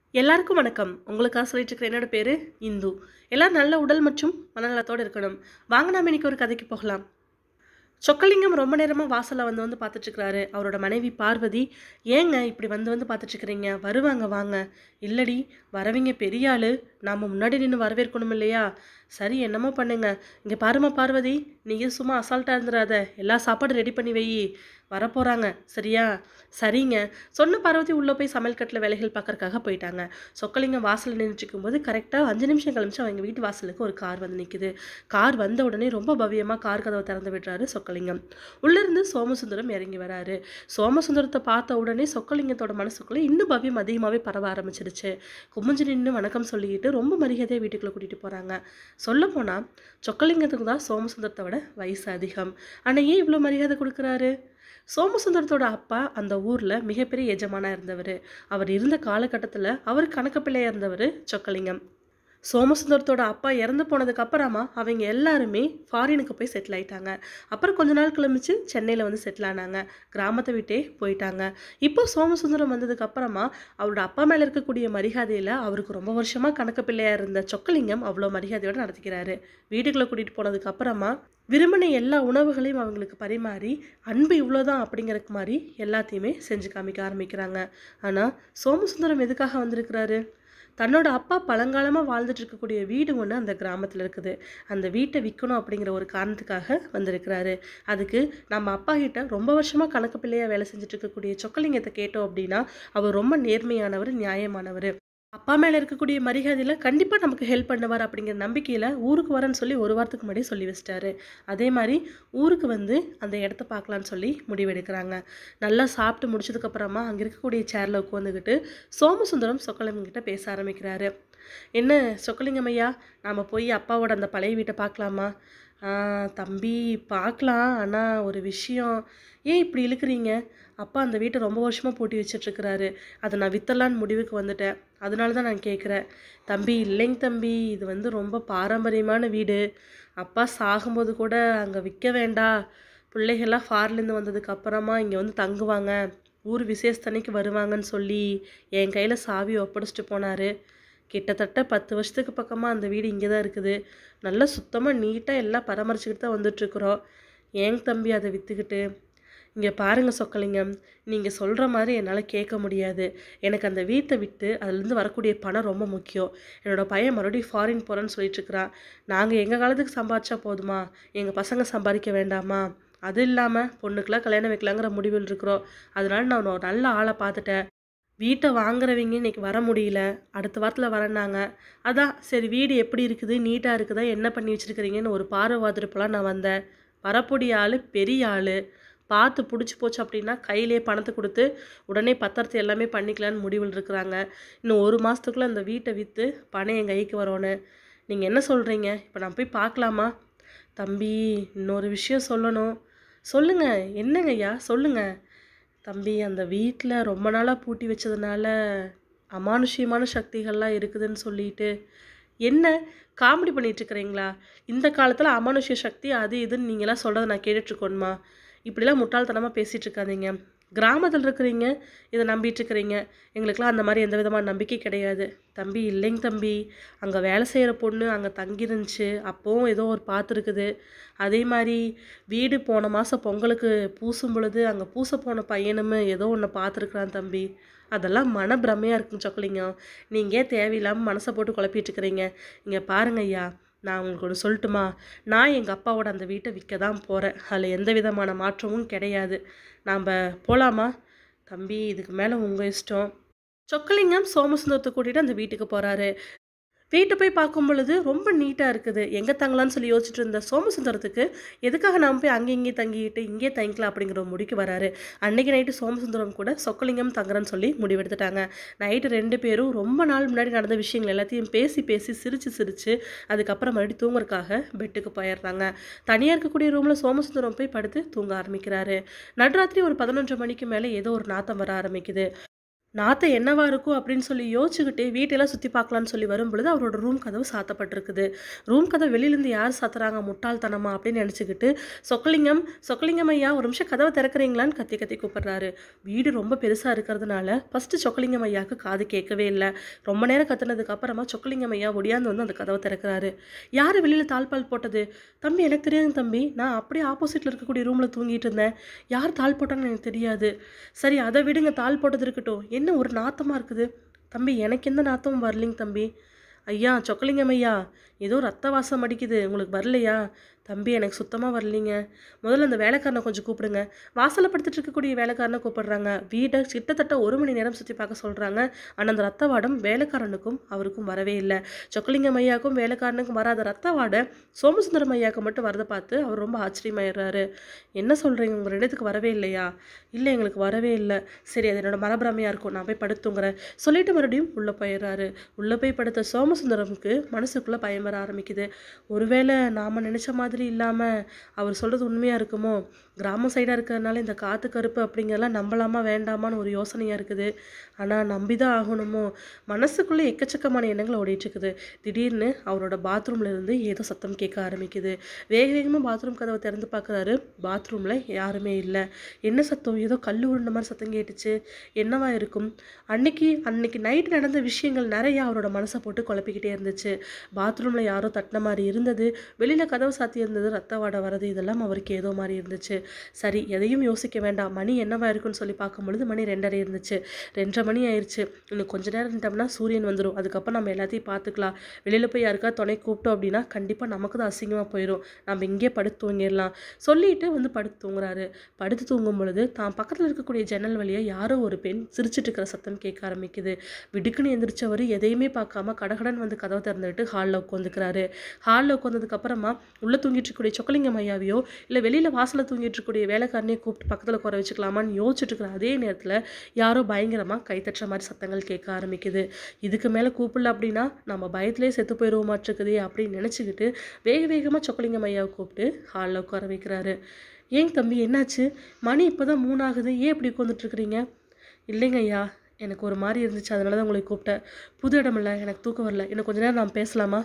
எல்லாருக்கும் வணக்கம் உங்களுக்காக சொல்லிட்டு இருக்கிற என்னோட பேர் இந்து எல்லாரும் நல்ல உடல் மற்றும் மனநலத்தோடு இருக்கணும் வாங்க நாம இன்னைக்கு ஒரு கதைக்கு போகலாம் சொக்கலிங்கம் ரொம்ப நேரமாக வாசலில் வந்து வந்து பார்த்துட்ருக்கிறாரு அவரோட மனைவி பார்வதி ஏங்க இப்படி வந்து வந்து பார்த்துட்ருக்குறீங்க வருவாங்க வாங்க இல்லடி வரவங்க பெரிய ஆள் நாம் முன்னாடி நின்று வரவேற்கணும் இல்லையா சரி என்னமோ பண்ணுங்க இங்கே பாருமா பார்வதி நீங்கள் சும்மா அசால்ட்டாக இருந்துடாத எல்லா சாப்பாடும் ரெடி பண்ணி வை வரப்போகிறாங்க சரியா சரிங்க சொன்ன பார்வதி உள்ளே போய் சமையல் கட்டில் வேலைகள் பார்க்கறக்காக போயிட்டாங்க சொக்கலிங்கம் வாசலில் நின்றுட்டு போது கரெக்டாக அஞ்சு நிமிஷம் கழிச்சு அவங்க வீட்டு வாசலுக்கு ஒரு கார் வந்து நிற்குது கார் வந்த உடனே ரொம்ப பவ்யமாக கார் கதவை திறந்து விடுறாரு சொக்கலிங்கம் உள்ளேருந்து சோமசுந்தரம் இறங்கி வராரு சோமசுந்தரத்தை பார்த்த உடனே சொக்கலிங்கத்தோட மனசுக்குள்ளே இன்னும் பவ்யம் அதிகமாகவே பரவ ஆரம்பிச்சிருச்சு குமிஞ்சு நின்று வணக்கம் சொல்லிக்கிட்டு ரொம்ப மரியாதையாக வீட்டுக்குள்ளே கூட்டிகிட்டு போகிறாங்க சொல்லப் போனால் சொக்கலிங்கத்துக்கு தான் சோமசுந்தரத்தை விட வயசு அதிகம் ஆனால் ஏன் இவ்வளோ மரியாதை கொடுக்குறாரு சோமசுந்தரத்தோட அப்பா அந்த ஊரில் மிகப்பெரிய எஜமானாக இருந்தவர் அவர் இருந்த காலகட்டத்தில் அவர் கணக்கு பிள்ளையாக இருந்தவர் சொக்கலிங்கம் சோமசுந்தரத்தோட அப்பா இறந்து போனதுக்கு அப்புறமா அவங்க எல்லாருமே ஃபாரினுக்கு போய் செட்டில் ஆயிட்டாங்க அப்புறம் கொஞ்ச நாள் கிளம்பிச்சு சென்னையில் வந்து செட்டில் ஆனாங்க கிராமத்தை விட்டே போயிட்டாங்க இப்போ சோமசுந்தரம் வந்ததுக்கு அப்புறமா அவரோட அப்பா மேலே இருக்கக்கூடிய மரியாதையில் அவருக்கு ரொம்ப வருஷமாக கணக்கு பிள்ளையாக இருந்த சொக்கலிங்கம் அவ்வளோ மரியாதையோடு நடத்திக்கிறாரு வீட்டுக்குள்ளே கூட்டிகிட்டு போனதுக்கு அப்புறமா விரும்பின எல்லா உணவுகளையும் அவங்களுக்கு பரிமாறி அன்பு இவ்வளோதான் அப்படிங்கிறக்கு மாதிரி எல்லாத்தையுமே செஞ்சு காமிக்க ஆரம்பிக்கிறாங்க ஆனால் சோமசுந்தரம் எதுக்காக வந்திருக்கிறாரு தன்னோட அப்பா பழங்காலமாக வாழ்ந்துட்டு இருக்கக்கூடிய வீடு ஒன்று அந்த கிராமத்தில் இருக்குது அந்த வீட்டை விற்கணும் அப்படிங்கிற ஒரு காரணத்துக்காக வந்திருக்கிறாரு அதுக்கு நம்ம அப்பா கிட்ட ரொம்ப வருஷமாக கணக்கு பிள்ளையாக வேலை செஞ்சுட்டு இருக்கக்கூடிய சொக்கலிங்கத்தை கேட்டோம் அப்படின்னா அவர் ரொம்ப நேர்மையானவர் நியாயமானவர் அப்பா மேலே இருக்கக்கூடிய மரியாதையில் கண்டிப்பாக நமக்கு ஹெல்ப் பண்ணுவார் அப்படிங்கிற நம்பிக்கையில் ஊருக்கு வரேன்னு சொல்லி ஒரு வாரத்துக்கு முன்னாடி சொல்லி வச்சிட்டாரு அதே மாதிரி ஊருக்கு வந்து அந்த இடத்த பார்க்கலான்னு சொல்லி முடிவெடுக்கிறாங்க நல்லா சாப்பிட்டு முடிச்சதுக்கப்புறமா அங்கே இருக்கக்கூடிய சேரில் உட்காந்துக்கிட்டு சோமசுந்தரம் சொக்கலிங்கம் கிட்ட பேச ஆரம்பிக்கிறாரு என்ன சொக்கலிங்கம் ஐயா நாம் போய் அப்பாவோட அந்த பழைய வீட்டை பார்க்கலாமா "ஆ, தம்பி பார்க்கலாம் ஆனால் ஒரு விஷயம் ஏன் இப்படி இழுக்கிறீங்க அப்பா அந்த வீட்டை ரொம்ப வருஷமாக பூட்டி வச்சிட்ருக்கிறாரு அதை நான் வித்தலான்னு முடிவுக்கு வந்துட்டேன் அதனால தான் நான் கேட்குறேன் தம்பி இல்லைங்க தம்பி இது வந்து ரொம்ப பாரம்பரியமான வீடு அப்பா சாகும்போது கூட அங்கே விற்க வேண்டாம் பிள்ளைகள்லாம் ஃபாரின்லேருந்து வந்ததுக்கு அப்புறமா இங்கே வந்து தங்குவாங்க ஊர் விசேஷத்தன்னைக்கு வருவாங்கன்னு சொல்லி என் கையில் சாவி ஒப்படைச்சிட்டு போனார் கிட்டத்தட்ட பத்து வருஷத்துக்கு பக்கமாக அந்த வீடு இங்கே தான் இருக்குது நல்லா சுத்தமாக நீட்டாக எல்லாம் பராமரிச்சுக்கிட்டு தான் வந்துட்டுருக்குறோம் ஏங்க தம்பி அதை விற்றுக்கிட்டு இங்கே பாருங்கள் சொக்கலிங்கம் நீங்கள் சொல்கிற மாதிரி என்னால் கேட்க முடியாது எனக்கு அந்த வீட்டை விட்டு அதுலேருந்து வரக்கூடிய பணம் ரொம்ப முக்கியம் என்னோட பையன் மறுபடியும் ஃபாரின் போகிறேன்னு சொல்லிட்டுருக்கிறான் நாங்கள் எங்கள் காலத்துக்கு சம்பாதிச்சா போதுமா எங்கள் பசங்க சம்பாதிக்க வேண்டாமா அது இல்லாமல் பொண்ணுக்கெலாம் கல்யாணம் வைக்கலாங்கிற முடிவில் இருக்கிறோம் அதனால நான் ஒரு நல்ல ஆளை பார்த்துட்டேன் வீட்டை வாங்குறவங்க இன்னைக்கு வர முடியல அடுத்த வாரத்தில் வரேன்னாங்க அதான் சரி வீடு எப்படி இருக்குது நீட்டாக இருக்குதா என்ன பண்ணி வச்சுருக்கிறீங்கன்னு ஒரு பார்வை பார்த்துட்டு போலாம் நான் வந்தேன் வரக்கூடிய ஆள் பெரிய ஆள் பார்த்து பிடிச்சி போச்சு அப்படின்னா கையிலே பணத்தை கொடுத்து உடனே பத்திரத்தை எல்லாமே பண்ணிக்கலான்னு முடிவில் இருக்கிறாங்க இன்னும் ஒரு மாதத்துக்குள்ளே அந்த வீட்டை விற்று பணம் என் கைக்கு வரணும் நீங்கள் என்ன சொல்கிறீங்க இப்போ நான் போய் பார்க்கலாமா தம்பி இன்னொரு விஷயம் சொல்லணும் சொல்லுங்க என்னங்க ஐயா சொல்லுங்க தம்பி அந்த வீட்டில் ரொம்ப நாளாக பூட்டி வச்சதுனால அமானுஷ்யமான சக்திகள்லாம் இருக்குதுன்னு சொல்லிட்டு என்ன காமெடி பண்ணிட்டு இருக்கிறீங்களா இந்த காலத்தில் அமானுஷ்ய சக்தி அது இதுன்னு நீங்களாம் சொல்கிறத நான் கேட்டுட்ருக்கோணுமா இப்படிலாம் முட்டாள்தனமாக பேசிகிட்டு இருக்காதீங்க கிராமத்தில் இருக்கிறீங்க இதை நம்பிட்டு இருக்கிறீங்க எங்களுக்கெல்லாம் அந்த மாதிரி எந்த விதமான நம்பிக்கை கிடையாது தம்பி இல்லைங்க தம்பி அங்கே வேலை செய்கிற பொண்ணு அங்கே தங்கிருந்துச்சு அப்போவும் ஏதோ ஒரு பார்த்துருக்குது அதே மாதிரி வீடு போன மாதம் பொங்கலுக்கு பூசும் பொழுது அங்கே பூச போன பையனும் ஏதோ ஒன்று பார்த்துருக்குறான் தம்பி அதெல்லாம் மனப்பிரமையாக இருக்குங்க சொக்கலிங்கம் நீங்கள் தேவையில்லாமல் மனசை போட்டு குழப்பிட்டு இருக்கிறீங்க இங்கே பாருங்க ஐயா நான் உங்களுக்கு ஒன்று சொல்லட்டுமா நான் எங்கள் அப்பாவோட அந்த வீட்டை விற்க தான் போகிறேன் அதில் எந்த விதமான மாற்றமும் கிடையாது நாம் போகலாமா தம்பி இதுக்கு மேலே உங்கள் இஷ்டம் சொக்கலிங்கம் சோமசுந்தரத்தை கூட்டிகிட்டு அந்த வீட்டுக்கு போகிறாரு வீட்டை போய் பார்க்கும் பொழுது ரொம்ப நீட்டாக இருக்குது எங்கே தங்கலாம்னு சொல்லி யோசிச்சுட்டு இருந்த சோமசுந்தரத்துக்கு எதுக்காக நாம் போய் அங்கே இங்கே தங்கிட்டு இங்கே தங்கிக்கலாம் அப்படிங்கிற ஒரு முடிக்கு வராரு அன்னைக்கு நைட்டு சோமசுந்தரம் கூட சொக்கலிங்கம் தங்குறேன்னு சொல்லி முடிவெடுத்துட்டாங்க நைட்டு ரெண்டு பேரும் ரொம்ப நாள் முன்னாடி நடந்த விஷயங்கள் எல்லாத்தையும் பேசி பேசி சிரித்து சிரித்து அதுக்கப்புறம் மறுபடியும் தூங்குறதுக்காக பெட்டுக்கு போயிடுறாங்க தனியாக இருக்கக்கூடிய ரூமில் சோமசுந்தரம் போய் படுத்து தூங்க ஆரம்பிக்கிறாரு நடுராத்திரி ஒரு பதினொன்றரை மணிக்கு மேலே ஏதோ ஒரு நாத்தம் வர ஆரம்பிக்குது நாத்த என்னவா இருக்கும் அப்படின்னு சொல்லி யோசிச்சுக்கிட்டே வீட்டெல்லாம் சுற்றி பார்க்கலான்னு சொல்லி வரும் பொழுது அவரோட ரூம் கதவு சாத்தப்பட்டிருக்குது ரூம் கதவு வெளியிலேருந்து யார் சாத்துறாங்க முட்டாள்தனமா அப்படின்னு நினச்சிக்கிட்டு சொக்கலிங்கம் சொக்கலிங்கம் ஐயா ஒரு நிமிஷம் கதவை திறக்கிறீங்களான்னு கத்தி கத்தி கூப்பிடுறாரு வீடு ரொம்ப பெருசாக இருக்கிறதுனால ஃபஸ்ட்டு சொக்கலிங்கம் ஐயாவுக்கு காது கேட்கவே இல்லை ரொம்ப நேரம் கத்துனதுக்கு அப்புறமா சொக்கலிங்கம் ஐயா ஒடியாந்து வந்து அந்த கதவை திறக்கிறாரு யார் வெளியில் தாழ்பால் போட்டது தம்பி எனக்கு தெரியாது தம்பி நான் அப்படியே ஆப்போசிட்டில் இருக்கக்கூடிய ரூமில் தூங்கிட்டு இருந்தேன் யார் தாள் போட்டான்னு எனக்கு தெரியாது சரி அதை விடுங்க தாள் போட்டது இருக்கட்டும் என்ன ஒரு நாத்தமாக இருக்குது தம்பி எனக்கு எந்த நாத்தமும் வரலைங்க தம்பி ஐயா சொக்கலிங்கம் ஐயா ஏதோ ரத்த வாசம் அடிக்குது உங்களுக்கு வரலையா தம்பி எனக்கு சுத்தமாக வரலைங்க முதல்ல அந்த வேலைக்காரனை கொஞ்சம் கூப்பிடுங்க வாசலில் படுத்துட்டு இருக்கக்கூடிய வேலைக்காரனை கூப்பிடுறாங்க வீட்டை கிட்டத்தட்ட ஒரு மணி நேரம் சுற்றி பார்க்க சொல்கிறாங்க ஆனால் அந்த ரத்த வாடம் வேலைக்காரனுக்கும் அவருக்கும் வரவே இல்லை சொக்கலிங்கம் ஐயாவுக்கும் வேலைக்காரனுக்கும் வராத ரத்த வாடை சோமசுந்தரம் ஐயாவுக்கு மட்டும் வரதை பார்த்து அவர் ரொம்ப ஆச்சரியமாயிடுறாரு என்ன சொல்கிறீங்க உங்கள் இடத்துக்கு வரவே இல்லையா இல்லை எங்களுக்கு வரவே இல்லை சரி அது என்னோட மரபிரமையாக இருக்கும் நான் போய் படுத்துங்கிறேன் சொல்லிட்டு மறுபடியும் உள்ளே போயிடுறாரு உள்ளே போய் படுத்த சோமசுந்தரமுக்கு மனசுக்குள்ளே பயம் வர ஆரம்பிக்குது ஒருவேளை நாம் நினச்ச மாதிரி இல்லாமல் அவர் சொல்கிறது உண்மையாக இருக்குமோ கிராம சைடாக இருக்கிறதுனால இந்த காற்று கருப்பு அப்படிங்கிறதெல்லாம் நம்பலாமா வேண்டாமான்னு ஒரு யோசனையாக இருக்குது ஆனால் நம்பி தான் ஆகணுமோ மனசுக்குள்ளே எக்கச்சக்கமான எண்ணங்கள் ஓடிட்டு இருக்குது திடீர்னு அவரோட பாத்ரூம்ல இருந்து ஏதோ சத்தம் கேட்க ஆரம்பிக்குது வேக வேகமாக பாத்ரூம் கதவை திறந்து பார்க்குறாரு பாத்ரூமில் யாருமே இல்லை என்ன சத்தம் ஏதோ கல் உருண்ட மாதிரி சத்தம் கேட்டுச்சு என்னவா இருக்கும் அன்னைக்கு அன்னைக்கு நைட் நடந்த விஷயங்கள் நிறைய அவரோட மனசை போட்டு குழப்பிக்கிட்டே இருந்துச்சு பாத்ரூமில் யாரோ தட்டின மாதிரி இருந்தது வெளியில் கதவு சாத்தி இருந்தது ரத்த வாடை வரது இதெல்லாம் அவருக்கு ஏதோ மாதிரி இருந்துச்சு சரி எதையும் யோசிக்க வேண்டாம் மணி என்னவா இருக்குன்னு சொல்லி பார்க்கும் பொழுது மணி ரெண்டரை இருந்துச்சு ரெண்டரை மணி ஆயிடுச்சு இன்னும் கொஞ்ச நேரம் இருந்தோம்னா சூரியன் வந்துடும் அதுக்கப்புறம் நம்ம எல்லாத்தையும் பார்த்துக்கலாம் வெளியில் போய் யாருக்கா துணை கூப்பிட்டோம் அப்படின்னா கண்டிப்பாக நமக்கு தான் அசிங்கமாக போயிடும் நம்ம இங்கேயே படுத்து தூங்கிடலாம் சொல்லிட்டு வந்து படுத்து தூங்குறாரு படுத்து தூங்கும் பொழுது தான் பக்கத்தில் இருக்கக்கூடிய ஜன்னல் வழியாக யாரோ ஒரு பெண் சிரிச்சிட்டு இருக்கிற சத்தம் கேட்க ஆரம்பிக்குது விடுக்குன்னு எந்திரிச்சவர் எதையுமே பார்க்காம கடகடன் வந்து கதவை திறந்துட்டு ஹாலில் உட்காந்துக்கிறாரு ஹாலில் உட்காந்ததுக்கு அப்புறமா உள்ளே தூங்கிட்டு இருக்கக்கூடிய சொக்கலிங்கம் ஐயாவையோ இல்லை வெளியில் வாசலில் தூங்கிட்டு இருக்கக்கூடிய வேலைக்காரனையே கூப்பிட்டு பக்கத்தில் குறை வச்சுக்கலாமான்னு யோசிச்சுட்டு இருக்கிற அதே நேரத்தில் யாரோ பயங்கரமாக கைத்தட்டுற மாதிரி சத்தங்கள் கேட்க ஆரம்பிக்குது இதுக்கு மேலே கூப்பிடல அப்படின்னா நம்ம பயத்திலே செத்து போயிடுவோமாட்டிருக்குதே அப்படின்னு நினச்சிக்கிட்டு வேக வேகமாக சொக்கலிங்கம் ஐயாவை கூப்பிட்டு ஹாலில் உட்கார வைக்கிறாரு ஏங்க தம்பி என்னாச்சு மணி இப்போ தான் மூணு ஆகுது ஏன் இப்படி உட்காந்துட்ருக்குறீங்க இல்லைங்க ஐயா எனக்கு ஒரு மாதிரி இருந்துச்சு அதனால தான் உங்களை கூப்பிட்டேன் புது இடமில்ல எனக்கு தூக்கம் வரல இன்னும் கொஞ்ச நேரம் நாம் பேசலாமா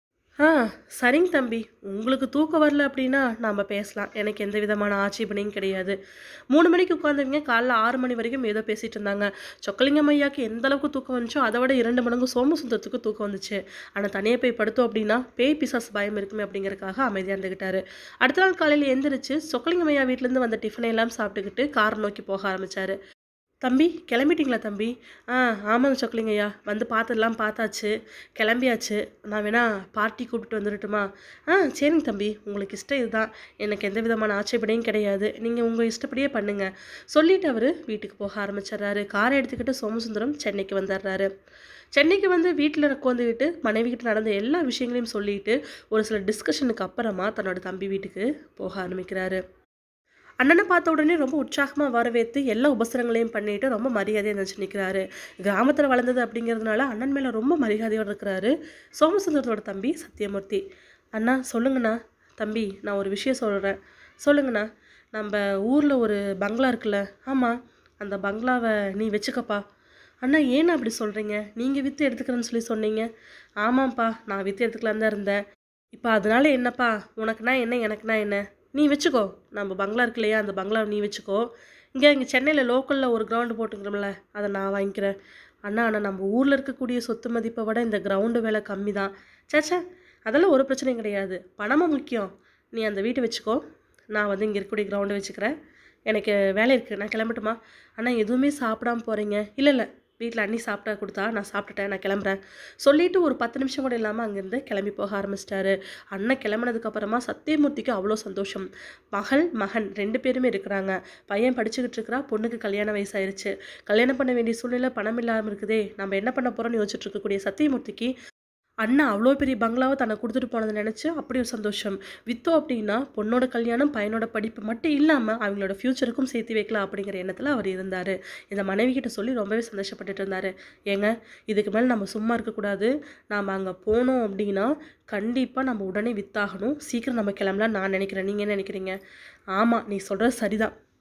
ஆ சரிங்க தம்பி உங்களுக்கு தூக்கம் வரல அப்படின்னா நாம் பேசலாம் எனக்கு எந்த விதமான ஆட்சேபனையும் கிடையாது மூணு மணிக்கு உட்காந்தவங்க காலைல ஆறு மணி வரைக்கும் ஏதோ பேசிகிட்டு இருந்தாங்க சொக்கலிங்கம் ஐயாக்கு எந்த அளவுக்கு தூக்கம் வந்துச்சோ அதை விட இரண்டு மடங்கு சோமசுந்தரத்துக்கு தூக்கம் வந்துச்சு ஆனால் தனியாக போய் படுத்தோம் அப்படின்னா பேய் பிசாசு பயம் இருக்குமே அப்படிங்கறக்காக அமைதியாக இருந்துக்கிட்டாரு அடுத்த நாள் காலையில் எந்திரிச்சு சொக்கலிங்கம் ஐயா வீட்டிலேருந்து வந்த டிஃபனை எல்லாம் சாப்பிட்டுக்கிட்டு கார் நோக்கி போக ஆரம்பிச்சாரு தம்பி கிளம்பிட்டீங்களா தம்பி ஆ ஆமாங்க சொக்கலிங்க ஐயா வந்து பார்த்ததெல்லாம் பார்த்தாச்சு கிளம்பியாச்சு நான் வேணா பார்ட்டி கூப்பிட்டு வந்துடட்டுமா ஆ சரிங்க தம்பி உங்களுக்கு இஷ்டம் இதுதான் எனக்கு எந்த விதமான ஆட்சேபனையும் கிடையாது நீங்கள் உங்கள் இஷ்டப்படியே பண்ணுங்க சொல்லிட்டு அவர் வீட்டுக்கு போக ஆரம்பிச்சிடுறாரு காரை எடுத்துக்கிட்டு சோமசுந்தரம் சென்னைக்கு வந்துடுறாரு சென்னைக்கு வந்து வீட்டில் உட்காந்துக்கிட்டு மனைவி கிட்ட நடந்த எல்லா விஷயங்களையும் சொல்லிட்டு ஒரு சில டிஸ்கஷனுக்கு அப்புறமா தன்னோட தம்பி வீட்டுக்கு போக ஆரம்பிக்கிறாரு அண்ணனை பார்த்த உடனே ரொம்ப உற்சாகமாக வரவேற்று எல்லா உபசரங்களையும் பண்ணிட்டு ரொம்ப மரியாதையாக இருந்துச்சு நிற்கிறாரு கிராமத்தில் வளர்ந்தது அப்படிங்கிறதுனால அண்ணன் மேலே ரொம்ப மரியாதையோடு இருக்கிறாரு சோமசுந்தரத்தோட தம்பி சத்யமூர்த்தி அண்ணா சொல்லுங்கண்ணா தம்பி நான் ஒரு விஷயம் சொல்கிறேன் சொல்லுங்கண்ணா நம்ம ஊரில் ஒரு பங்களா இருக்குல்ல ஆமாம் அந்த பங்களாவை நீ வச்சுக்கப்பா அண்ணா ஏன் அப்படி சொல்கிறீங்க நீங்கள் விற்று எடுத்துக்கிறேன்னு சொல்லி சொன்னீங்க ஆமாம்ப்பா நான் விற்று எடுத்துக்கலாம் தான் இருந்தேன் இப்போ அதனால என்னப்பா உனக்குனா என்ன எனக்குனா என்ன நீ வச்சுக்கோ நம்ம பங்களா இருக்கு இல்லையா அந்த பங்களாவை நீ வச்சுக்கோ இங்கே இங்கே சென்னையில் லோக்கலில் ஒரு கிரவுண்டு போட்டுக்கிறோம்ல அதை நான் வாங்கிக்கிறேன் அண்ணா ஆனால் நம்ம ஊரில் இருக்கக்கூடிய சொத்து மதிப்பை விட இந்த கிரவுண்டு விலை கம்மி தான் சேச்சே அதெல்லாம் ஒரு பிரச்சனையும் கிடையாது பணமும் முக்கியம் நீ அந்த வீட்டை வச்சுக்கோ நான் வந்து இங்கே இருக்கக்கூடிய கிரவுண்டை வச்சுக்கிறேன் எனக்கு வேலை இருக்குது நான் கிளம்பட்டுமா அண்ணா எதுவுமே சாப்பிடாம போகிறீங்க இல்லை இல்லை வீட்டில் அண்ணி சாப்பிட்டா கொடுத்தா நான் சாப்பிட்டுட்டேன் நான் கிளம்புறேன் சொல்லிட்டு ஒரு பத்து நிமிஷம் கூட இல்லாமல் அங்கேருந்து கிளம்பி போக ஆரம்பிச்சிட்டாரு அண்ணன் கிளம்புனதுக்கு அப்புறமா சத்தியமூர்த்திக்கு அவ்வளோ சந்தோஷம் மகள் மகன் ரெண்டு பேருமே இருக்கிறாங்க பையன் படிச்சுக்கிட்டு இருக்கிறா பொண்ணுக்கு கல்யாண வயசாயிருச்சு கல்யாணம் பண்ண வேண்டிய சூழ்நிலை பணம் இல்லாமல் இருக்குதே நம்ம என்ன பண்ண போகிறோம்னு யோசிச்சுட்டு இருக்கக்கூடிய சத்தியமூர்த்திக்கு அண்ணா அவ்வளோ பெரிய பங்களாவை தன்னை கொடுத்துட்டு போனதை நினச்சி அப்படி ஒரு சந்தோஷம் வித்தோம் அப்படின்னா பொண்ணோட கல்யாணம் பையனோட படிப்பு மட்டும் இல்லாமல் அவங்களோட ஃப்யூச்சருக்கும் சேர்த்து வைக்கலாம் அப்படிங்கிற எண்ணத்தில் அவர் இருந்தார் இந்த மனைவி கிட்ட சொல்லி ரொம்பவே சந்தோஷப்பட்டுட்டு இருந்தார் ஏங்க இதுக்கு மேலே நம்ம சும்மா இருக்கக்கூடாது நாம் அங்கே போனோம் அப்படின்னா கண்டிப்பாக நம்ம உடனே வித்தாகணும் சீக்கிரம் நம்ம கிளம்பலாம் நான் நினைக்கிறேன் நீங்கள் என்ன நினைக்கிறீங்க ஆமாம் நீ சொல்கிறது சரிதான்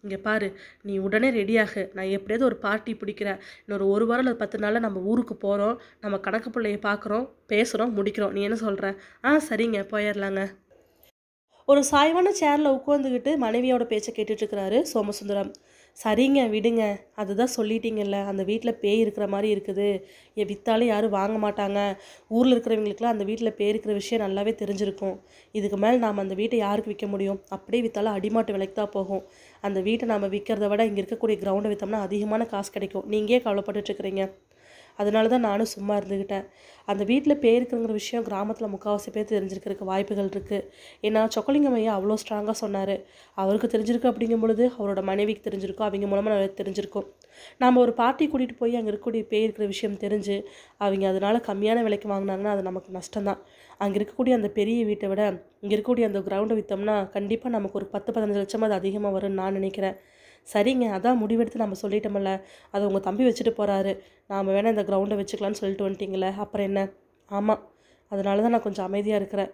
இங்கே பாரு நீ உடனே ரெடியாகு நான் எப்படியாவது ஒரு பார்ட்டி பிடிக்கிறேன் இன்னொரு ஒரு வாரம் இல்லை பத்து நாளில் நம்ம ஊருக்கு போகிறோம் நம்ம கணக்கு பிள்ளைய பார்க்குறோம் பேசுகிறோம் முடிக்கிறோம் நீ என்ன சொல்கிற ஆ சரிங்க போயிடலாங்க ஒரு சாய்வான சேரில் உட்காந்துக்கிட்டு மனைவியோட பேச்சை கேட்டுட்ருக்கிறாரு சோமசுந்தரம் சரிங்க விடுங்க அதுதான் சொல்லிட்டீங்கல்ல அந்த வீட்டில் பேய் இருக்கிற மாதிரி இருக்குது என் வித்தாலும் யாரும் வாங்க மாட்டாங்க ஊரில் இருக்கிறவங்களுக்குலாம் அந்த வீட்டில் பேய் இருக்கிற விஷயம் நல்லாவே தெரிஞ்சிருக்கும் இதுக்கு மேலே நாம் அந்த வீட்டை யாருக்கு விற்க முடியும் அப்படியே விற்றாலும் அடிமாட்டு விலைக்கு தான் போகும் அந்த வீட்டை நம்ம விற்கிறத விட இங்கே இருக்கக்கூடிய கிரவுண்டை விற்றோம்னா அதிகமான காசு கிடைக்கும் நீங்கள் ஏன் கவலைப்பட்டுட்டு இருக்கிறீங்க அதனால தான் நானும் சும்மா இருந்துக்கிட்டேன் அந்த வீட்டில் பேர் இருக்குங்கிற விஷயம் கிராமத்தில் முக்கால்வாசி பேர் தெரிஞ்சிருக்கிறதுக்கு வாய்ப்புகள் இருக்குது ஏன்னா சொக்கலிங்கம் ஐயா அவ்வளோ ஸ்ட்ராங்காக சொன்னார் அவருக்கு தெரிஞ்சிருக்கு அப்படிங்கும் பொழுது அவரோட மனைவிக்கு தெரிஞ்சிருக்கும் அவங்க மூலமாக நிறைய தெரிஞ்சிருக்கும் நாம் ஒரு பார்ட்டி கூட்டிகிட்டு போய் அங்கே இருக்கக்கூடிய பேர் இருக்கிற விஷயம் தெரிஞ்சு அவங்க அதனால் கம்மியான விலைக்கு வாங்கினாங்கன்னா அது நமக்கு நஷ்டம்தான் அங்கே இருக்கக்கூடிய அந்த பெரிய வீட்டை விட இங்கே இருக்கக்கூடிய அந்த கிரவுண்டை விற்றோம்னா கண்டிப்பாக நமக்கு ஒரு பத்து பதினஞ்சு லட்சம் அது அதிகமாக வரும்னு நான் நினைக்கிறேன் சரிங்க அதான் முடிவெடுத்து நம்ம சொல்லிட்டோம்ல அதை உங்கள் தம்பி வச்சுட்டு போகிறாரு நாம் வேணால் இந்த கிரவுண்டை வச்சுக்கலாம்னு சொல்லிட்டு வந்துட்டீங்களே அப்புறம் என்ன ஆமாம் அதனால தான் நான் கொஞ்சம் அமைதியாக இருக்கிறேன்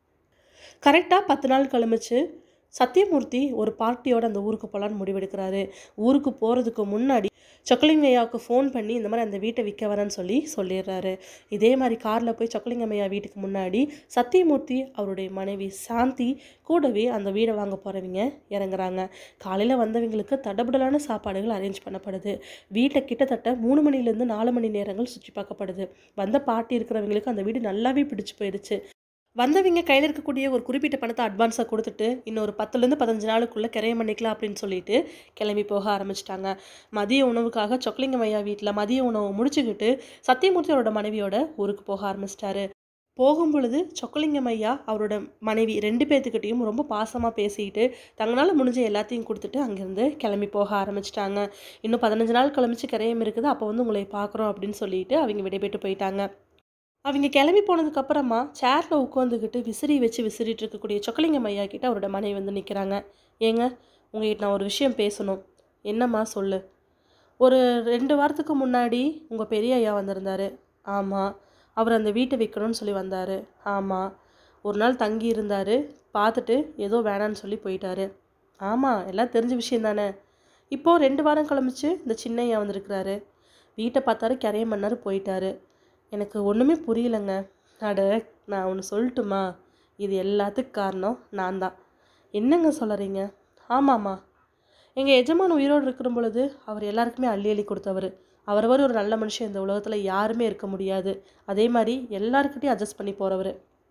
கரெக்டாக பத்து நாள் கழிச்சு சத்தியமூர்த்தி ஒரு பார்ட்டியோட அந்த ஊருக்கு போகலான்னு முடிவெடுக்கிறாரு ஊருக்கு போகிறதுக்கு முன்னாடி சொக்கலிங்கையாவுக்கு ஃபோன் பண்ணி இந்த மாதிரி அந்த வீட்டை விற்க வரேன்னு சொல்லி சொல்லிடுறாரு இதே மாதிரி காரில் போய் சொக்கலிங்கம்மையா வீட்டுக்கு முன்னாடி சத்தியமூர்த்தி அவருடைய மனைவி சாந்தி கூடவே அந்த வீடை வாங்க போகிறவங்க இறங்குறாங்க காலையில் வந்தவங்களுக்கு தடபுடலான சாப்பாடுகள் அரேஞ்ச் பண்ணப்படுது வீட்டை கிட்டத்தட்ட மூணு மணிலேருந்து நாலு மணி நேரங்கள் சுற்றி பார்க்கப்படுது வந்த பாட்டி இருக்கிறவங்களுக்கு அந்த வீடு நல்லாவே பிடிச்சு போயிடுச்சு வந்தவங்க கையில் இருக்கக்கூடிய ஒரு குறிப்பிட்ட பணத்தை அட்வான்ஸாக கொடுத்துட்டு இன்னொரு பத்துலேருந்து பதினஞ்சு நாளுக்குள்ளே கிரையம் பண்ணிக்கலாம் அப்படின்னு சொல்லிட்டு கிளம்பி போக ஆரம்பிச்சிட்டாங்க மதிய உணவுக்காக சொக்கலிங்கம் ஐயா வீட்டில் மதிய உணவு முடிச்சுக்கிட்டு சத்தியமூர்த்தி அவரோட மனைவியோட ஊருக்கு போக ஆரம்பிச்சிட்டாரு போகும் பொழுது சொக்கலிங்கம் ஐயா அவரோட மனைவி ரெண்டு பேர்த்துக்கிட்டையும் ரொம்ப பாசமாக பேசிக்கிட்டு தங்களால் முடிஞ்ச எல்லாத்தையும் கொடுத்துட்டு அங்கேருந்து கிளம்பி போக ஆரம்பிச்சிட்டாங்க இன்னும் பதினஞ்சு நாள் கிளம்பிச்சு கரையம் இருக்குது அப்போ வந்து உங்களை பார்க்குறோம் அப்படின்னு சொல்லிட்டு அவங்க விடைபெற்று போயிட்டாங்க அவங்க கிளம்பி போனதுக்கப்புறமா சேரில் உட்காந்துக்கிட்டு விசிறி வச்சு விசிறிட்டு இருக்கக்கூடிய சொக்கலிங்கம் ஐயா கிட்ட அவரோட மனைவி வந்து நிற்கிறாங்க ஏங்க உங்ககிட்ட நான் ஒரு விஷயம் பேசணும் என்னம்மா சொல்லு ஒரு ரெண்டு வாரத்துக்கு முன்னாடி உங்கள் பெரிய ஐயா வந்திருந்தார் ஆமாம் அவர் அந்த வீட்டை விற்கணும்னு சொல்லி வந்தார் ஆமாம் ஒரு நாள் தங்கி இருந்தார் பார்த்துட்டு ஏதோ வேணான்னு சொல்லி போயிட்டாரு ஆமாம் எல்லாம் தெரிஞ்ச விஷயம் தானே இப்போது ரெண்டு வாரம் கிளம்பிச்சு இந்த சின்ன ஐயா வந்திருக்கிறாரு வீட்டை பார்த்தாரு கரையம் பண்ணாரு போயிட்டாரு எனக்கு ஒன்றுமே புரியலைங்க அட நான் ஒன்று சொல்லட்டுமா இது எல்லாத்துக்கும் காரணம் நான் தான் என்னங்க சொல்கிறீங்க ஆமாம்மா எங்கள் எஜமான் உயிரோடு இருக்கிற பொழுது அவர் எல்லாருக்குமே அள்ளி அள்ளி கொடுத்தவர் அவர் ஒரு நல்ல மனுஷன் இந்த உலகத்தில் யாருமே இருக்க முடியாது அதே மாதிரி எல்லாருக்கிட்டையும் அட்ஜஸ்ட் பண்ணி போகிறவர்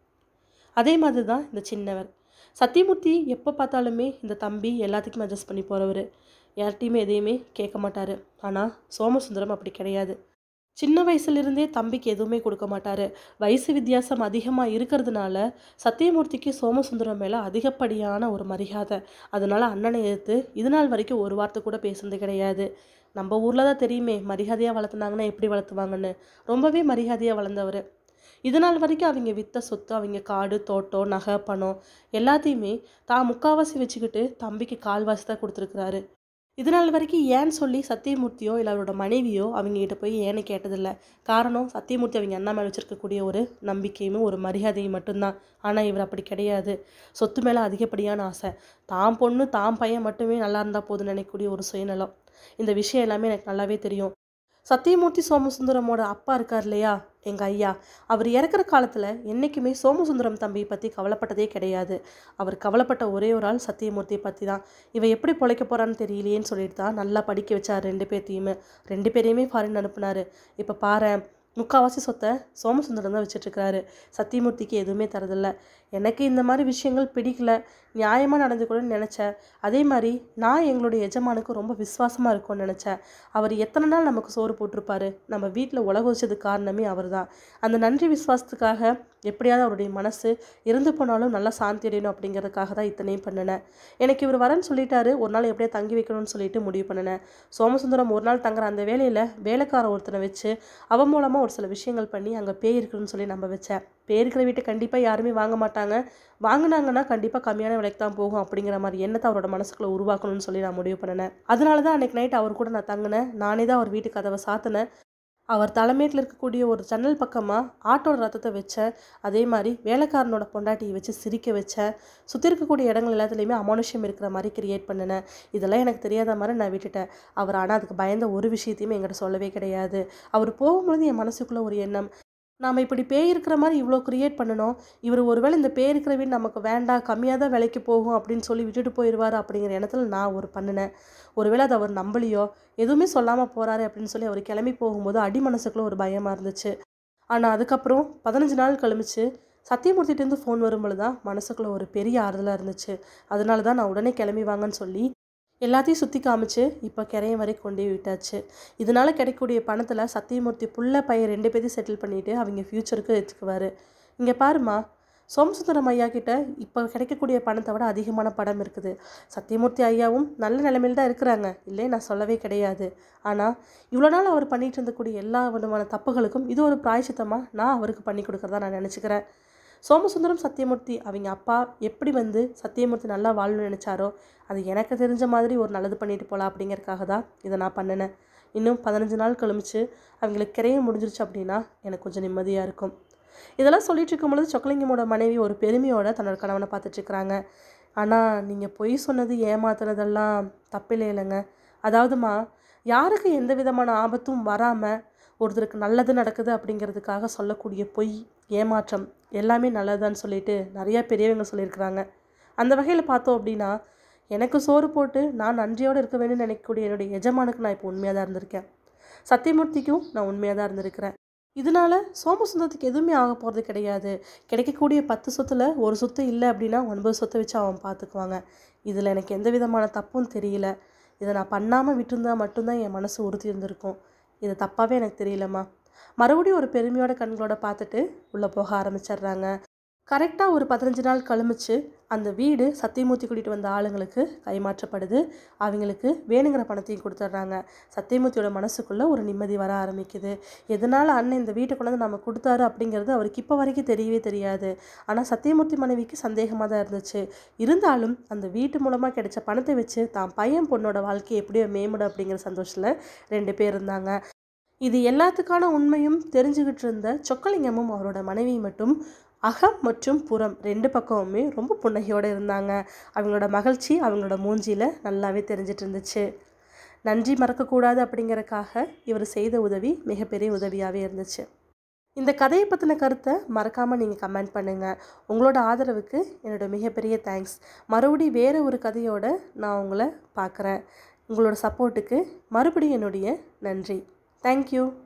அதே மாதிரி தான் இந்த சின்னவர் சத்தியமூர்த்தி எப்போ பார்த்தாலுமே இந்த தம்பி எல்லாத்துக்குமே அட்ஜஸ்ட் பண்ணி போகிறவர் யார்கிட்டையுமே எதையுமே கேட்க மாட்டார் ஆனால் சோமசுந்தரம் அப்படி கிடையாது சின்ன வயசுலேருந்தே தம்பிக்கு எதுவுமே கொடுக்க மாட்டார் வயசு வித்தியாசம் அதிகமாக இருக்கிறதுனால சத்தியமூர்த்திக்கு சோமசுந்தரம் மேலே அதிகப்படியான ஒரு மரியாதை அதனால் அண்ணனை எதிர்த்து இது நாள் வரைக்கும் ஒரு வார்த்தை கூட பேசுனது கிடையாது நம்ம ஊரில் தான் தெரியுமே மரியாதையாக வளர்த்துனாங்கன்னா எப்படி வளர்த்துவாங்கன்னு ரொம்பவே மரியாதையாக வளர்ந்தவர் இது நாள் வரைக்கும் அவங்க வித்த சொத்து அவங்க காடு தோட்டம் நகை பணம் எல்லாத்தையுமே தான் முக்காவாசி வச்சுக்கிட்டு தம்பிக்கு கால்வாசி தான் கொடுத்துருக்குறாரு இது நாள் வரைக்கும் ஏன்னு சொல்லி சத்தியமூர்த்தியோ இல்லை அவரோட மனைவியோ அவங்ககிட்ட போய் ஏன்னு கேட்டதில்ல காரணம் சத்தியமூர்த்தி அவங்க அண்ணா மேலே வச்சிருக்கக்கூடிய ஒரு நம்பிக்கையும் ஒரு மரியாதையும் மட்டும்தான் ஆனால் இவர் அப்படி கிடையாது சொத்து மேலே அதிகப்படியான ஆசை தான் பொண்ணு தான் பையன் மட்டுமே நல்லா இருந்தால் போதும்னு நினைக்கக்கூடிய ஒரு சுயநலம் இந்த விஷயம் எல்லாமே எனக்கு நல்லாவே தெரியும் சத்தியமூர்த்தி சோமசுந்தரமோட அப்பா இருக்கார் இல்லையா எங்கள் ஐயா அவர் இறக்குற காலத்தில் என்றைக்குமே சோமசுந்தரம் தம்பியை பற்றி கவலைப்பட்டதே கிடையாது அவர் கவலைப்பட்ட ஒரே ஒரு ஆள் சத்தியமூர்த்தியை பற்றி தான் இவன் எப்படி பொழைக்க போகிறான்னு தெரியலையேன்னு சொல்லிட்டு தான் நல்லா படிக்க வச்சார் ரெண்டு பேர்த்தையுமே ரெண்டு பேரையுமே ஃபாரின் அனுப்புனார் இப்போ பாரு முக்கால்வாசி சொத்தை சோமசுந்தரம் தான் வச்சிட்ருக்கிறாரு சத்தியமூர்த்திக்கு எதுவுமே தரதில்ல எனக்கு இந்த மாதிரி விஷயங்கள் பிடிக்கல நியாயமாக நடந்துக்கணும்னு நினச்சேன் அதே மாதிரி நான் எங்களுடைய எஜமானுக்கு ரொம்ப விசுவாசமாக இருக்கும்னு நினச்சேன் அவர் எத்தனை நாள் நமக்கு சோறு போட்டிருப்பாரு நம்ம வீட்டில் உலக வச்சதுக்கு காரணமே அவர் தான் அந்த நன்றி விசுவாசத்துக்காக எப்படியாவது அவருடைய மனசு இருந்து போனாலும் நல்லா சாந்தி அடையணும் அப்படிங்கிறதுக்காக தான் இத்தனையும் பண்ணினேன் எனக்கு இவர் வரேன்னு சொல்லிட்டாரு ஒரு நாள் எப்படியா தங்கி வைக்கணும்னு சொல்லிட்டு முடிவு பண்ணினேன் சோமசுந்தரம் ஒரு நாள் தங்குற அந்த வேலையில் வேலைக்கார ஒருத்தனை வச்சு அவன் மூலமாக ஒரு சில விஷயங்கள் பண்ணி அங்கே பேய் இருக்குன்னு சொல்லி நம்ப வச்சேன் பேய் இருக்கிற வீட்டை கண்டிப்பாக யாருமே வாங்க மாட்டாங்க வாங்கினாங்கன்னா கண்டிப்பாக கம்மியான விலைக்கு தான் போகும் அப்படிங்கிற மாதிரி எண்ணத்தை அவரோட மனசுக்குள்ளே உருவாக்கணும்னு சொல்லி நான் முடிவு பண்ணினேன் அதனால தான் அன்றைக்கி நைட் அவர் கூட நான் தங்கினேன் நானே தான் அவர் வீட்டு கதவை சாத்தினேன் அவர் தலைமையில் இருக்கக்கூடிய ஒரு ஜன்னல் பக்கமாக ஆட்டோட ரத்தத்தை வச்சேன் அதே மாதிரி வேலைக்காரனோட பொண்டாட்டியை வச்சு சிரிக்க வச்சேன் சுற்றி இருக்கக்கூடிய இடங்கள் எல்லாத்துலேயுமே அமானுஷ்யம் இருக்கிற மாதிரி கிரியேட் பண்ணினேன் இதெல்லாம் எனக்கு தெரியாத மாதிரி நான் விட்டுட்டேன் அவர் ஆனால் அதுக்கு பயந்த ஒரு விஷயத்தையுமே என்கிட்ட சொல்லவே கிடையாது அவர் போகும்பொழுது என் மனசுக்குள்ளே ஒரு எண்ணம் நாம் இப்படி பேய் இருக்கிற மாதிரி இவ்வளோ க்ரியேட் பண்ணணும் இவர் ஒருவேளை இந்த பேய் இருக்கிற வீடு நமக்கு வேண்டாம் கம்மியாக தான் விலைக்கு போகும் அப்படின்னு சொல்லி விட்டுட்டு போயிடுவார் அப்படிங்கிற எண்ணத்தில் நான் ஒரு பண்ணினேன் ஒருவேளை அதை அவர் நம்பலையோ எதுவுமே சொல்லாமல் போகிறாரு அப்படின்னு சொல்லி அவர் கிளம்பி போகும்போது அடி மனசுக்குள்ளே ஒரு பயமாக இருந்துச்சு ஆனால் அதுக்கப்புறம் பதினஞ்சு நாள் கழிச்சு சத்தியமூர்த்திட்டேருந்து ஃபோன் வரும்பொழுது தான் மனசுக்குள்ளே ஒரு பெரிய ஆறுதலாக இருந்துச்சு அதனால தான் நான் உடனே கிளம்பி வாங்கன்னு சொல்லி எல்லாத்தையும் சுற்றி காமிச்சு இப்போ கிரையம் வரை கொண்டு போய் விட்டாச்சு இதனால் கிடைக்கக்கூடிய பணத்தில் சத்தியமூர்த்தி புள்ள பையன் ரெண்டு பேரையும் செட்டில் பண்ணிவிட்டு அவங்க ஃப்யூச்சருக்கு வச்சுக்குவார் இங்கே பாருமா சோமசுந்தரம் ஐயா கிட்ட இப்போ கிடைக்கக்கூடிய பணத்தை விட அதிகமான படம் இருக்குது சத்தியமூர்த்தி ஐயாவும் நல்ல நிலைமையில் தான் இருக்கிறாங்க இல்லை நான் சொல்லவே கிடையாது ஆனால் இவ்வளோ நாள் அவர் பண்ணிட்டு இருந்தக்கூடிய எல்லா விதமான தப்புகளுக்கும் இது ஒரு பிராய்ச்சித்தமாக நான் அவருக்கு பண்ணி கொடுக்குறதா நான் நினச்சிக்கிறேன் சோமசுந்தரம் சத்தியமூர்த்தி அவங்க அப்பா எப்படி வந்து சத்தியமூர்த்தி நல்லா வாழணும்னு நினச்சாரோ அது எனக்கு தெரிஞ்ச மாதிரி ஒரு நல்லது பண்ணிட்டு போகலாம் அப்படிங்கறக்காக தான் இதை நான் பண்ணினேன் இன்னும் பதினஞ்சு நாள் கழிச்சு அவங்களுக்கு கிரையம் முடிஞ்சிருச்சு அப்படின்னா எனக்கு கொஞ்சம் நிம்மதியாக இருக்கும் இதெல்லாம் சொல்லிட்டு இருக்கும் பொழுது சொக்கலிங்கமோட மனைவி ஒரு பெருமையோட தன்னோட கணவனை பார்த்துட்ருக்குறாங்க ஆனால் நீங்கள் பொய் சொன்னது ஏமாத்துனதெல்லாம் தப்பில்லை இல்லைங்க அதாவதுமா யாருக்கு எந்த விதமான ஆபத்தும் வராமல் ஒருத்தருக்கு நல்லது நடக்குது அப்படிங்கிறதுக்காக சொல்லக்கூடிய பொய் ஏமாற்றம் எல்லாமே நல்லதுன்னு சொல்லிட்டு நிறையா பெரியவங்க சொல்லியிருக்கிறாங்க அந்த வகையில் பார்த்தோம் அப்படின்னா எனக்கு சோறு போட்டு நான் நன்றியோடு இருக்க வேணும்னு நினைக்கக்கூடிய என்னுடைய எஜமானுக்கு நான் இப்போ உண்மையாக தான் இருந்திருக்கேன் சத்தியமூர்த்திக்கும் நான் உண்மையாக தான் இருந்திருக்கிறேன் இதனால் சோமசுந்தரத்துக்கு எதுவுமே ஆக போகிறது கிடையாது கிடைக்கக்கூடிய பத்து சொத்தில் ஒரு சொத்து இல்லை அப்படின்னா ஒன்பது சொத்தை வச்சு அவன் பார்த்துக்குவாங்க இதில் எனக்கு எந்த விதமான தப்பும் தெரியல இதை நான் பண்ணாமல் விட்டுருந்தா மட்டும்தான் என் மனசு உறுத்தி இருந்திருக்கும் இது தப்பாகவே எனக்கு தெரியலம்மா மறுபடியும் ஒரு பெருமையோட கண்களோட பார்த்துட்டு உள்ளே போக ஆரம்பிச்சிடுறாங்க கரெக்டாக ஒரு பதினஞ்சு நாள் கழிச்சு அந்த வீடு சத்தியமூர்த்தி கூட்டிகிட்டு வந்த ஆளுங்களுக்கு கைமாற்றப்படுது அவங்களுக்கு வேணுங்கிற பணத்தையும் கொடுத்துட்றாங்க சத்தியமூர்த்தியோட மனசுக்குள்ளே ஒரு நிம்மதி வர ஆரம்பிக்குது எதனால் அண்ணன் இந்த வீட்டை கொண்டு வந்து நம்ம கொடுத்தாரு அப்படிங்கிறது அவருக்கு இப்போ வரைக்கும் தெரியவே தெரியாது ஆனால் சத்தியமூர்த்தி மனைவிக்கு சந்தேகமாக தான் இருந்துச்சு இருந்தாலும் அந்த வீட்டு மூலமாக கிடைச்ச பணத்தை வச்சு தான் பையன் பொண்ணோட வாழ்க்கையை எப்படியோ மேம்படும் அப்படிங்கிற சந்தோஷத்தில் ரெண்டு பேர் இருந்தாங்க இது எல்லாத்துக்கான உண்மையும் தெரிஞ்சுக்கிட்டு இருந்த சொக்கலிங்கமும் அவரோட மனைவி மட்டும் அகம் மற்றும் புறம் ரெண்டு பக்கமுமே ரொம்ப புன்னகையோடு இருந்தாங்க அவங்களோட மகிழ்ச்சி அவங்களோட மூஞ்சியில் நல்லாவே தெரிஞ்சிட்டு இருந்துச்சு நன்றி மறக்கக்கூடாது அப்படிங்கறக்காக இவர் செய்த உதவி மிகப்பெரிய உதவியாகவே இருந்துச்சு இந்த கதையை பற்றின கருத்தை மறக்காமல் நீங்கள் கமெண்ட் பண்ணுங்கள் உங்களோட ஆதரவுக்கு என்னோட மிகப்பெரிய தேங்க்ஸ் மறுபடி வேறு ஒரு கதையோட நான் உங்களை பார்க்குறேன் உங்களோட சப்போர்ட்டுக்கு மறுபடியும் என்னுடைய நன்றி தேங்க்யூ